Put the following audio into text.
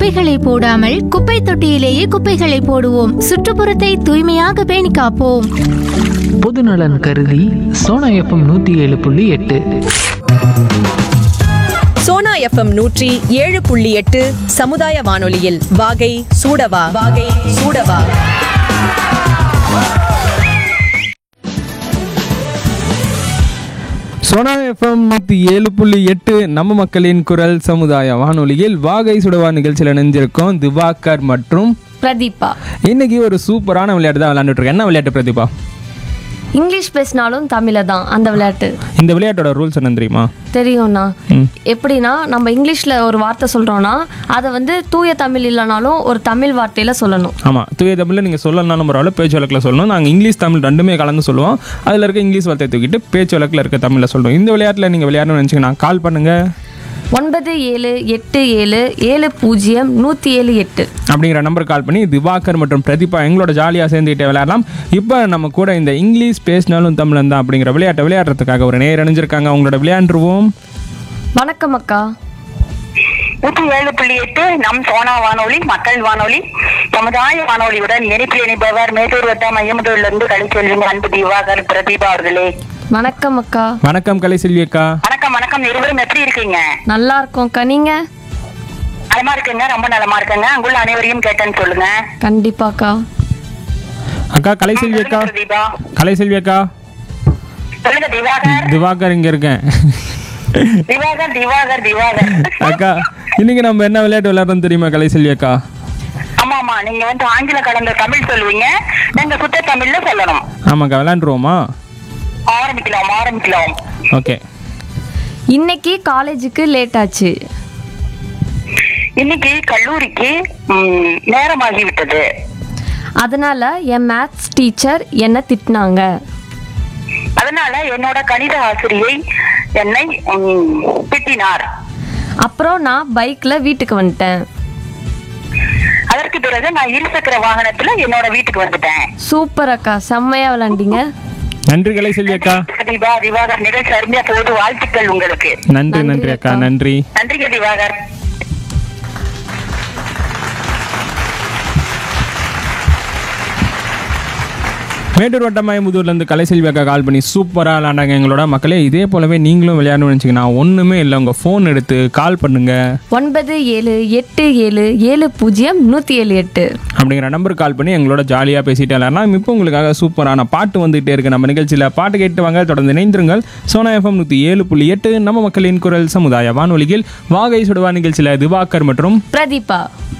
குப்பைகளை போடாமல் குப்பை தொட்டியிலேயே குப்பைகளை போடுவோம் சுற்றுப்புறத்தை தூய்மையாக பேணி காப்போம் பொதுநலன் கருதி சோனா எஃப்எம் நூற்றி ஏழு புள்ளி எட்டு சோனா எஃப்எம் நூற்றி ஏழு புள்ளி எட்டு சமுதாய வானொலியில் வாகை சூடவா வாகை சூடவா சோனா எஃப்எம் நூற்றி ஏழு புள்ளி எட்டு நம்ம மக்களின் குரல் சமுதாய வானொலியில் வாகை சுடவா நிகழ்ச்சியில் இணைஞ்சிருக்கோம் திவாகர் மற்றும் பிரதீபா இன்னைக்கு ஒரு சூப்பரான விளையாட்டு தான் விளையாண்டுட்டு இருக்கோம் என்ன விளையாட்டு பிரதீபா இங்கிலீஷ் பேசினாலும் தமிழ தான் அந்த விளையாட்டு இந்த விளையாட்டோட ரூல்ஸ் என்ன தெரியுமா தெரியும்ண்ணா ம். எப்படின்னா நம்ம இங்கிலீஷில் ஒரு வார்த்தை சொல்கிறோன்னா அதை வந்து தூய தமிழ் இல்லைனாலும் ஒரு தமிழ் வார்த்தையில் சொல்லணும் ஆமாம் தூய தமிழில் நீங்கள் சொல்லணும்னாலும் பரவாயில்ல பேச்சு வழக்கில் சொல்லணும் நாங்கள் இங்கிலீஷ் தமிழ் ரெண்டுமே கலந்து சொல்லுவோம் அதில் இருக்க இங்கிலீஷ் வார்த்தையை தூக்கிட்டு பேச்சு வழக்கில் இருக்க தமிழில் சொல்லுவோம் இந்த விளையாட்டில் நீங்கள் விளையாடணும்னு நினச்சிங்கன்னா கால் பண்ணுங்கள் ஒன்பது ஏழு எட்டு ஏழு ஏழு பூஜ்ஜியம் நூற்றி ஏழு எட்டு அப்படிங்கிற நம்பர் கால் பண்ணி திவாகர் மற்றும் பிரதீபா எங்களோட ஜாலியாக சேர்ந்துக்கிட்டே விளையாடலாம் இப்போ நம்ம கூட இந்த இங்கிலீஷ் பேசினாலும் தமிழன் தான் அப்படிங்கிற விளையாட்டை விளையாடுறதுக்காக ஒரு நேர் அணிஞ்சிருக்காங்க அவங்களோட விளையாண்டுருவோம் வணக்கம் அக்கா நூற்றி ஏழு புள்ளி எட்டு நம் சோனா வானொலி மக்கள் வானொலி சமுதாய வானொலியுடன் இணைப்பில் இணைப்பவர் மேட்டூர் வட்டம் மையமுதூர்ல இருந்து கலைச்செல்விங்க அன்பு திவாகர் பிரதீபா அவர்களே வணக்கம் அக்கா வணக்கம் கலை செல்வி அக்கா வணக்கம் வணக்கம் இருவரும் எப்படி இருக்கீங்க நல்லா இருக்கோம்க்கா நீங்கள் நலமா இருக்குங்க ரொம்ப நலமா இருக்குங்க அங்குள்ள அனைவரையும் கேட்டேன்னு சொல்லுங்க கண்டிப்பாக்கா அக்கா கலை செல்வி அக்கா சொல்லுங்க பிரதீபா கலை செல்வி அக்கா சொல்லுங்க திவாகர் திவாகர் இங்கே இருக்கேன் திவாகர் திவாகர் திவாகர் அக்கா இன்னைக்கு நம்ம என்ன விளையாட்டு விளையாடுறோம் தெரியுமா கலை செல்வி அக்கா ஆமா ஆமா நீங்க வந்து ஆங்கில கலந்த தமிழ் சொல்லுவீங்க நாங்க சுத்த தமிழ்ல சொல்லணும் ஆமாக்கா விளையாண்டுருவோமா ஆரம்பிக்கலாம் ஆரம்பிக்கலாம் ஓகே இன்னைக்கு காலேஜுக்கு லேட் ஆச்சு இன்னைக்கு கல்லூரிக்கு ம், நேரமாகி விட்டது அதனால என் மேத்ஸ் டீச்சர் என்னை திட்டினாங்க அதனால என்னோட கணித ஆசிரியை என்னை ம், திட்டினார் அப்புறம் நான் பைக்கில் வீட்டுக்கு வந்துட்டேன் அதற்கு பிறகு நான் இருசக்கர வாகனத்துல என்னோட வீட்டுக்கு வந்துட்டேன் சூப்பர் அக்கா செம்மையா விளாண்டீங்க நன்றி கலை செல்வி அக்கா தீபா திவாகர் நிகழ்ச்சி அருமையா போது வாழ்த்துக்கள் உங்களுக்கு நன்றி நன்றி அக்கா நன்றி நன்றிங்க திவாகர் மேட்டூர் வட்டமாயமுதூர்லேருந்து கலைசெல்வி அக்கா கால் பண்ணி சூப்பராக விளாண்டாங்க எங்களோட மக்களே இதே போலவே நீங்களும் விளையாடணும்னு நினச்சிங்கன்னா ஒன்றுமே இல்லை உங்கள் ஃபோன் எடுத்து கால் பண்ணுங்கள் ஒன்பது ஏழு எட்டு ஏழு ஏழு பூஜ்ஜியம் நூற்றி ஏழு எட்டு அப்படிங்கிற நம்பருக்கு கால் பண்ணி எங்களோட ஜாலியாக பேசிட்டு விளையாடலாம் இப்போ உங்களுக்காக சூப்பரான பாட்டு வந்துகிட்டே இருக்கு நம்ம நிகழ்ச்சியில் பாட்டு கேட்டு வாங்க தொடர்ந்து இணைந்திருங்கள் சோனா எஃப்எம் நூற்றி ஏழு புள்ளி எட்டு நம்ம மக்களின் குரல் சமுதாய வானொலியில் வாகை சுடுவா நிகழ்ச்சியில் திவாகர் மற்றும் பிரதீபா